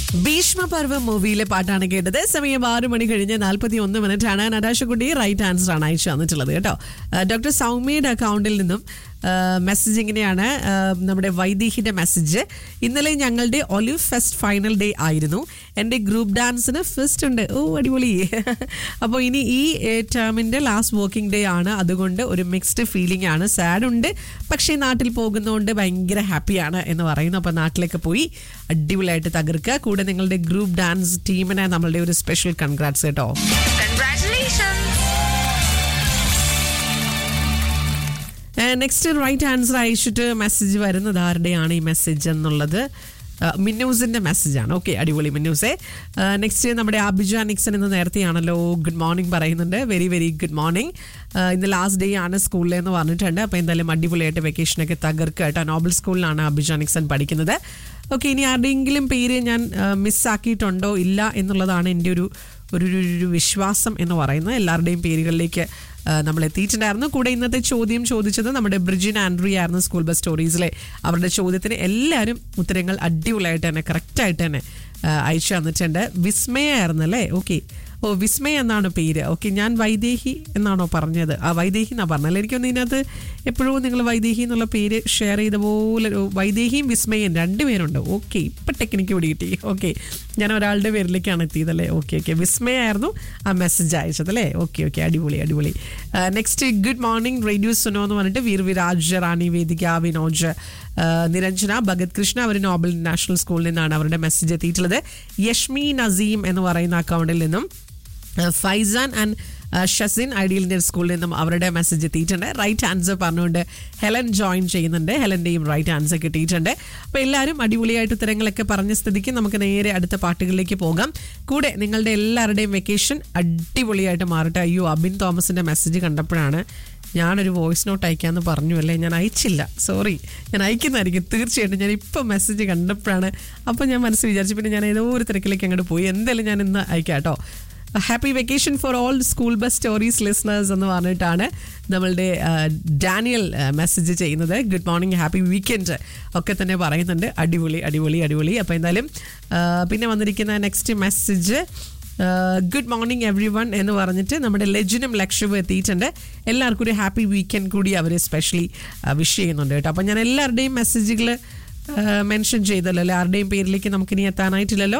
ഭീഷ്മപർവം മൂവിയിലെ പാട്ടാണ് കേട്ടത് സമയം ആറ് മണി കഴിഞ്ഞ് നാൽപ്പത്തി ഒന്ന് മിനിറ്റ് ആണ് നടാശക്കുട്ടി റൈറ്റ് ആൻസർ ആണ് അയച്ചു തന്നിട്ടുള്ളത് കേട്ടോ ഡോക്ടർ സൗമ്യയുടെ അക്കൗണ്ടിൽ നിന്നും മെസ്സേജ് ഇങ്ങനെയാണ് ആ, നമ്മുടെ വൈദേഹിന്റെ മെസ്സേജ് ഇന്നലെ ഞങ്ങളുടെ ഒലിവ് ഫെസ്റ്റ് ഫൈനൽ ഡേ ആയിരുന്നു എൻ്റെ ഗ്രൂപ്പ് ഡാൻസിന് ഫസ്റ്റ് ഉണ്ട് ഓ അടിപൊളി അപ്പോൾ ഇനി ഈ ടേമിൻ്റെ ലാസ്റ്റ് വർക്കിംഗ് ഡേ ആണ് അതുകൊണ്ട് ഒരു മിക്സ്ഡ് ഫീലിംഗ് ആണ് സാഡ് ഉണ്ട് പക്ഷേ നാട്ടിൽ പോകുന്നതുകൊണ്ട് ഭയങ്കര ഹാപ്പിയാണ് എന്ന് പറയുന്നു അപ്പോൾ നാട്ടിലേക്ക് പോയി അടിപൊളിയായിട്ട് തകർക്കുക കൂടെ നിങ്ങളുടെ ഗ്രൂപ്പ് ഡാൻസ് ടീമിനെ നമ്മളുടെ ഒരു സ്പെഷ്യൽ കൺഗ്രാറ്റ്സ് കേട്ടോ Congratulations! നെക്സ്റ്റ് റൈറ്റ് ആൻസർ അയച്ചിട്ട് മെസ്സേജ് വരുന്നത് ആരുടെയാണ് ഈ മെസ്സേജ് എന്നുള്ളത് ആ, മിന്നൂസിന്റെ മെസ്സേജാണ് ഓക്കെ അടിപൊളി മിന്നൂസെ നെക്സ്റ്റ് നമ്മുടെ അഭിജ നിക്സൺ ഇന്ന് നേരത്തെയാണല്ലോ ഗുഡ് മോർണിംഗ് പറയുന്നുണ്ട് വെരി വെരി ഗുഡ് മോർണിംഗ് ഇന്ന് ലാസ്റ്റ് ഡേ ആണ് സ്കൂളിൽ എന്ന് പറഞ്ഞിട്ടുണ്ട് അപ്പോൾ എന്തായാലും അടിപൊളിയായിട്ട് വെക്കേഷനൊക്കെ തകർക്കുക കേട്ടോ നോബൽ സ്കൂളിലാണ് അഭിജ നിക്സൺ പഠിക്കുന്നത് ഓക്കെ ഇനി ആരുടെയെങ്കിലും പേര് ഞാൻ മിസ്സാക്കിയിട്ടുണ്ടോ ഇല്ല എന്നുള്ളതാണ് എൻ്റെ ഒരു ഒരു ഒരു- ഒരു വിശ്വാസം എന്ന് പറയുന്നത് എല്ലാവരുടെയും പേരുകളിലേക്ക് ആ, നമ്മൾ എത്തിയിട്ടുണ്ടായിരുന്നു കൂടെ ഇന്നത്തെ ചോദ്യം ചോദിച്ചത് നമ്മുടെ ബ്രിജിൻ ആൻഡ്രി ആയിരുന്നു സ്കൂൾ ബസ് സ്റ്റോറീസിലെ അവരുടെ ചോദ്യത്തിന് എല്ലാവരും ഉത്തരങ്ങൾ അടിപൊളിയായിട്ട് തന്നെ കറക്റ്റായിട്ട് തന്നെ ആ, അയച്ചു തന്നിട്ടുണ്ട് വിസ്മയായിരുന്നു അല്ലേ ഓക്കെ ഓ വിസ്മയ എന്നാണ് പേര് ഓക്കെ ഞാൻ വൈദേഹി എന്നാണോ പറഞ്ഞത് ആ വൈദേഹി എന്നാ പറഞ്ഞത് എനിക്കൊന്ന് ഇതിനകത്ത് എപ്പോഴും നിങ്ങൾ വൈദേഹി എന്നുള്ള പേര് ഷെയർ ചെയ്ത പോലെ ഒരു വൈദേഹിയും വിസ്മയും രണ്ടുപേരുണ്ട് ഓക്കെ ഇപ്പം ടെക്നിക്ക് പിടി കിട്ടി ഓക്കെ ഞാൻ ഒരാളുടെ പേരിലേക്കാണ് എത്തിയതല്ലേ ഓക്കെ ഓക്കെ വിസ്മയായിരുന്നു ആ മെസ്സേജ് അയച്ചത് അല്ലേ ഓക്കെ ഓക്കെ അടിപൊളി അടിപൊളി next good morning radio Suno എന്ന് പറഞ്ഞിട്ട് വീർ വിരാജ് റാണി വേദിക വിനോജ് ആ, നിരഞ്ജന ഭഗത് കൃഷ്ണ അവർ നോബൽ നാഷണൽ സ്കൂളിൽ നിന്നാണ് അവരുടെ മെസ്സേജ് എത്തിയിട്ടുള്ളത് യഷ്മി നസീം എന്ന് പറയുന്ന അക്കൗണ്ടിൽ നിന്നും ആ, ഫൈസാൻ ആൻഡ് ആ, ഷസിൻ ഐഡിയൽ ഇന്ത്യൻ സ്കൂളിൽ നിന്നും അവരുടെ മെസ്സേജ് എത്തിയിട്ടുണ്ട് റൈറ്റ് ആൻസർ പറഞ്ഞുകൊണ്ട് ഹെലൻ ജോയിൻ ചെയ്യുന്നുണ്ട് ഹെലൻ്റെയും റൈറ്റ് ആൻസർ കിട്ടിയിട്ടുണ്ട് അപ്പോൾ എല്ലാവരും അടിപൊളിയായിട്ട് ഉത്തരങ്ങളൊക്കെ പറഞ്ഞ സ്ഥിതിക്ക് നമുക്ക് നേരെ അടുത്ത പാട്ടുകളിലേക്ക് പോകാം കൂടെ നിങ്ങളുടെ എല്ലാവരുടെയും വെക്കേഷൻ അടിപൊളിയായിട്ട് മാറട്ടെ അയ്യോ അബിൻ തോമസിൻ്റെ മെസ്സേജ് കണ്ടപ്പോഴാണ് ഞാനൊരു വോയിസ് നോട്ട് അയക്കാമെന്ന് പറഞ്ഞു അല്ലേ ഞാൻ അയച്ചില്ല സോറി ഞാൻ അയക്കുന്നതായിരിക്കും തീർച്ചയായിട്ടും ഞാൻ ഇപ്പം മെസ്സേജ് കണ്ടപ്പോഴാണ് അപ്പം ഞാൻ മനസ്സിൽ വിചാരിച്ചു പിന്നെ ഞാൻ ഏതോ ഒരു തിരക്കിലേക്ക് അങ്ങോട്ട് പോയി എന്തായാലും ഞാൻ ഇന്ന് അയക്കാം കേട്ടോ happy vacation for all school bus stories listeners എന്ന് പറഞ്ഞിട്ടാണ് നമ്മളുടെ ആ, ഡാനിയൽ മെസ്സേജ് ചെയ്യുന്നത് ഗുഡ് മോർണിംഗ് ഹാപ്പി വീക്കെൻഡ് ഒക്കെ തന്നെ പറയുന്നുണ്ട് അടിപൊളി അടിപൊളി അടിപൊളി അപ്പോൾ എന്തായാലും ആ, പിന്നെ വന്നിരിക്കുന്ന next message good morning everyone എന്ന് പറഞ്ഞിട്ട് നമ്മുടെ ലജിനും ലക്ഷവും എത്തിയിട്ടുണ്ട് എല്ലാവർക്കും ഒരു ഹാപ്പി വീക്കെൻഡ് കൂടി അവർ സ്പെഷ്യലി വിഷ് ചെയ്യുന്നുണ്ട് കേട്ടോ അപ്പം ഞാൻ എല്ലാവരുടെയും മെസ്സേജുകൾ മെൻഷൻ ചെയ്തല്ലോ അല്ലെ ആരുടെയും പേരിലേക്ക് നമുക്കിനി എത്താനായിട്ടില്ലല്ലോ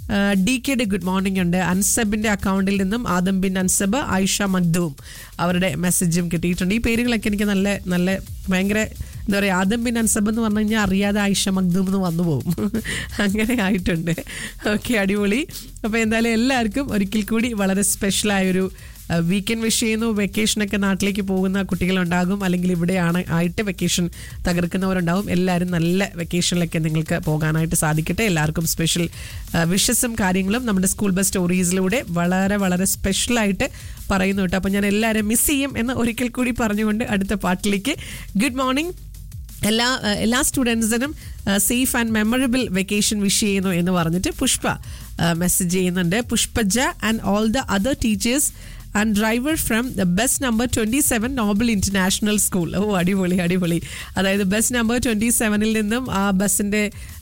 ഡി കെയുടെ ഗുഡ് മോർണിംഗ് ഉണ്ട് അൻസബിന്റെ അക്കൗണ്ടിൽ നിന്നും ആദം ബിൻ അൻസബ് ആയിഷ മഗ്ദൂം അവരുടെ മെസ്സേജും കിട്ടിയിട്ടുണ്ട് ഈ പേരുകളൊക്കെ എനിക്ക് നല്ല നല്ല ഭയങ്കര എന്താ പറയുക ആദം ബിൻ അൻസബ് എന്ന് പറഞ്ഞു കഴിഞ്ഞാൽ അറിയാതെ ആയിഷ മഗ്ദൂം എന്ന് വന്നു പോകും അങ്ങനെ ആയിട്ടുണ്ട് ഓക്കെ അടിപൊളി അപ്പോൾ എന്തായാലും എല്ലാവർക്കും ഒരിക്കൽ കൂടി വളരെ സ്പെഷ്യലായൊരു വീക്കെൻഡ് വിഷ് ചെയ്യുന്നു വെക്കേഷനൊക്കെ നാട്ടിലേക്ക് പോകുന്ന കുട്ടികളുണ്ടാകും അല്ലെങ്കിൽ ഇവിടെയാണ് ആയിട്ട് വെക്കേഷൻ തകർക്കുന്നവരുണ്ടാവും എല്ലാവരും നല്ല വെക്കേഷനിലൊക്കെ നിങ്ങൾക്ക് പോകാനായിട്ട് സാധിക്കട്ടെ എല്ലാവർക്കും സ്പെഷ്യൽ വിഷസും കാര്യങ്ങളും നമ്മുടെ സ്കൂൾ ബസ് സ്റ്റോറീസിലൂടെ വളരെ വളരെ സ്പെഷ്യലായിട്ട് പറയുന്നു കേട്ടോ അപ്പം ഞാൻ എല്ലാവരും മിസ് ചെയ്യും എന്ന് ഒരിക്കൽ കൂടി പറഞ്ഞുകൊണ്ട് അടുത്ത പാട്ടിലേക്ക് ഗുഡ് മോർണിംഗ് എല്ലാ ഏഹ്, എല്ലാ സ്റ്റുഡൻസിനും safe and memorable vacation wish ചെയ്യുന്നു എന്ന് പറഞ്ഞിട്ട് പുഷ്പ മെസ്സേജ് ചെയ്യുന്നുണ്ട് Pushpaja and all the other teachers and driver from the bus number twenty seven Nobel international school ഓ അടിപൊളി അടിപൊളി അതായത് ബസ് നമ്പർ ട്വൻറ്റി സെവനിൽ നിന്നും ആ ബസ്സിൻ്റെ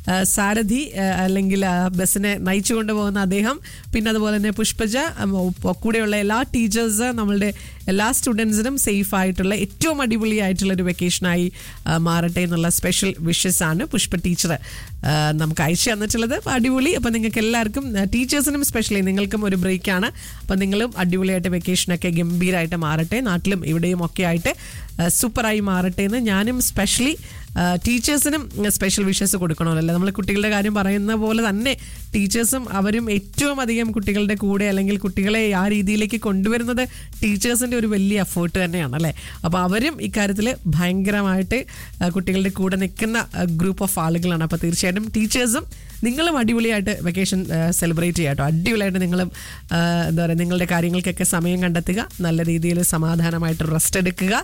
സാരഥി ആ, അല്ലെങ്കിൽ ആ ബസ്സിനെ നയിച്ചു കൊണ്ടുപോകുന്ന അദ്ദേഹം പിന്നെ അതുപോലെ തന്നെ പുഷ്പജ ഉം, ഒപ്പ- കൂടെയുള്ള എല്ലാ ടീച്ചേഴ്സ് നമ്മളുടെ എല്ലാ സ്റ്റുഡൻസിനും സേഫ് ആയിട്ടുള്ള ഏറ്റവും അടിപൊളിയായിട്ടുള്ള ഒരു വെക്കേഷനായി ആ, മാറട്ടെ എന്നുള്ള സ്പെഷ്യൽ വിഷസ് ആണ് പുഷ്പ ടീച്ചർ നമുക്ക് അയച്ചു തന്നിട്ടുള്ളത് അപ്പോൾ അടിപൊളി അപ്പോൾ നിങ്ങൾക്ക് എല്ലാവർക്കും ടീച്ചേഴ്സിനും സ്പെഷ്യലി നിങ്ങൾക്കും ഒരു ബ്രേക്കാണ് അപ്പോൾ നിങ്ങളും അടിപൊളിയായിട്ട് വെക്കേഷനൊക്കെ ഗംഭീരമായിട്ട് മാറട്ടെ നാട്ടിലും ഇവിടെയും ഒക്കെ ആയിട്ട് സൂപ്പറായി മാറട്ടെ എന്ന് ഞാനും സ്പെഷ്യലി ടീച്ചേഴ്സിനും സ്പെഷ്യൽ വിഷസ് കൊടുക്കണമല്ലോ നമ്മൾ കുട്ടികളുടെ കാര്യം പറയുന്ന പോലെ തന്നെ ടീച്ചേഴ്സും അവരും ഏറ്റവും അധികം കുട്ടികളുടെ കൂടെ അല്ലെങ്കിൽ കുട്ടികളെ ആ രീതിയിലേക്ക് കൊണ്ടുവരുന്നത് ടീച്ചേഴ്സിൻ്റെ ഒരു വലിയ എഫേർട്ട് തന്നെയാണ് അല്ലേ അപ്പോൾ അവരും ഇക്കാര്യത്തിൽ ഭയങ്കരമായിട്ട് ആ, കുട്ടികളുടെ കൂടെ നിൽക്കുന്ന ഗ്രൂപ്പ് ഓഫ് ആളുകളാണ് അപ്പോൾ തീർച്ചയായിട്ടും ടീച്ചേഴ്സും നിങ്ങളും അടിപൊളിയായിട്ട് വെക്കേഷൻ സെലിബ്രേറ്റ് ചെയ്യാം കേട്ടോ അടിപൊളിയായിട്ട് നിങ്ങളും ആ, എന്താ പറയുക നിങ്ങളുടെ കാര്യങ്ങൾക്കൊക്കെ സമയം കണ്ടെത്തുക നല്ല രീതിയിൽ സമാധാനമായിട്ട് റെസ്റ്റ് എടുക്കുക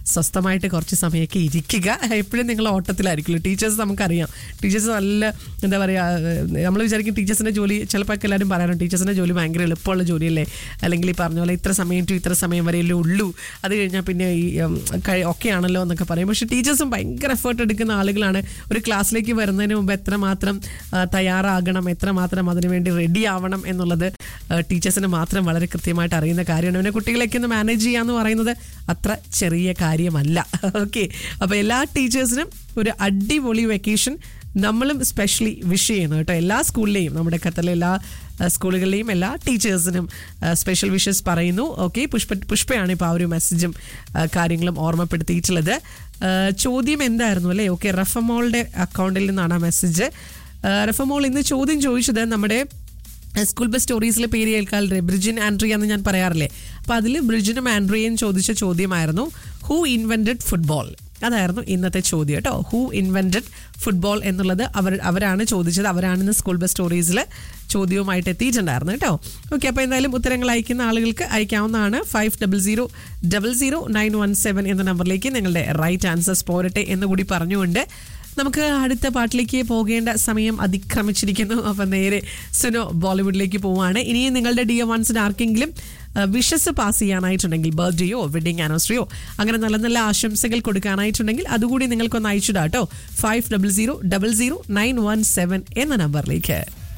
സ്വസ്ഥമായിട്ട് കുറച്ച് സമയമൊക്കെ ഇരിക്കുക എപ്പോഴും നിങ്ങൾ ഓട്ടത്തിലായിരിക്കുമല്ലോ ടീച്ചേഴ്സ് നമുക്കറിയാം ടീച്ചേഴ്സ് നല്ല എന്താ പറയുക നമ്മൾ വിചാരിക്കും ടീച്ചേഴ്സിൻ്റെ ജോലി ചിലപ്പോൾ ഒക്കെ എല്ലാവരും പറയാറുണ്ട് ടീച്ചേഴ്സിൻ്റെ ജോലി ഭയങ്കര എളുപ്പമുള്ള ജോലിയല്ലേ അല്ലെങ്കിൽ ഈ പറഞ്ഞ പോലെ ഇത്ര സമയം ടു ഇത്ര സമയം വരെയല്ലേ ഉള്ളൂ അത് കഴിഞ്ഞാൽ പിന്നെ ഈ ഉം, കഴി- ഒക്കെ ആണല്ലോ എന്നൊക്കെ പറയും പക്ഷേ ടീച്ചേഴ്സും ഭയങ്കര എഫേർട്ട് എടുക്കുന്ന ആളുകളാണ് ഒരു ക്ലാസ്സിലേക്ക് വരുന്നതിന് മുമ്പ് എത്രമാത്രം ആ, തയ്യാറാകണം എത്രമാത്രം അതിനുവേണ്ടി റെഡി ആവണം എന്നുള്ളത് ആ, ടീച്ചേഴ്സിന് മാത്രം വളരെ കൃത്യമായിട്ട് അറിയുന്ന കാര്യമാണ് പിന്നെ കുട്ടികളെയൊക്കെ ഒന്ന് മാനേജ് ചെയ്യാന്ന് പറയുന്നത് അത്ര ചെറിയ കാര്യമല്ല ഓക്കെ അപ്പോൾ എല്ലാ ടീച്ചേഴ്സിനും ഒരു അടിപൊളി വെക്കേഷൻ നമ്മളും സ്പെഷ്യലി വിഷ് ചെയ്യുന്നു കേട്ടോ എല്ലാ സ്കൂളിലെയും നമ്മുടെ ഖത്തറിലെ എല്ലാ ആ, സ്കൂളുകളിലെയും എല്ലാ ടീച്ചേഴ്സിനും സ്പെഷ്യൽ വിഷസ് പറയുന്നു ഓക്കെ പുഷ്പ പുഷ്പയാണ് ഇപ്പോൾ ആ ഒരു മെസ്സേജും ആ, കാര്യങ്ങളും ഓർമ്മപ്പെടുത്തിയിട്ടുള്ളത് ആ, ചോദ്യം എന്തായിരുന്നു അല്ലേ ഓക്കെ റഫമോളുടെ അക്കൗണ്ടിൽ നിന്നാണ് ആ മെസ്സേജ് റഫമോൾ ഇന്ന് ചോദ്യം ചോദിച്ചത് നമ്മുടെ സ്കൂൾ ബസ് സ്റ്റോറീസിലെ പേര് കേൾക്കാറില്ലേ ബ്രിജിൻ ആൻഡ്രിയ എന്ന് ഞാൻ പറയാറില്ലേ അപ്പോൾ അതിൽ ബ്രിജിനും ആൻഡ്രിയയും ചോദിച്ച ചോദ്യമായിരുന്നു ഹൂ ഇൻവെന്റഡ് ഫുട്ബോൾ അതായിരുന്നു ഇന്നത്തെ ചോദ്യം കേട്ടോ ഹൂ ഇൻവെന്റഡ് ഫുട്ബോൾ എന്നുള്ളത് അവർ അവരാണ് ചോദിച്ചത് അവരാണ് ഇന്ന് സ്കൂൾ ബസ് സ്റ്റോറീസിൽ ചോദ്യവുമായിട്ട് എത്തിയിട്ടുണ്ടായിരുന്നു കേട്ടോ ഓക്കെ അപ്പോൾ എന്തായാലും ഉത്തരങ്ങൾ അയക്കുന്ന ആളുകൾക്ക് അയക്കാവുന്നതാണ് five double zero double zero nine one seven എന്ന നമ്പറിലേക്ക് നിങ്ങളുടെ റൈറ്റ് ആൻസേഴ്സ് പോരട്ടെ എന്ന് കൂടി പറഞ്ഞുകൊണ്ട് നമുക്ക് അടുത്ത പാട്ടിലേക്ക് പോകേണ്ട സമയം അതിക്രമിച്ചിരിക്കുന്നു അപ്പം നേരെ സുനോ ബോളിവുഡിലേക്ക് പോവുകയാണ് ഇനിയും നിങ്ങളുടെ ഡിയ വൺസിന് ആർക്കെങ്കിലും വിഷസ് പാസ് ചെയ്യാനായിട്ടുണ്ടെങ്കിൽ ബർത്ത്ഡേയോ വെഡിങ് ആനിവേഴ്സറിയോ അങ്ങനെ നല്ല നല്ല ആശംസകൾ കൊടുക്കാനായിട്ടുണ്ടെങ്കിൽ അതുകൂടി നിങ്ങൾക്കൊന്ന് അയച്ചിടാം കേട്ടോ five double zero double zero nine one seven എന്ന നമ്പറിലേക്ക്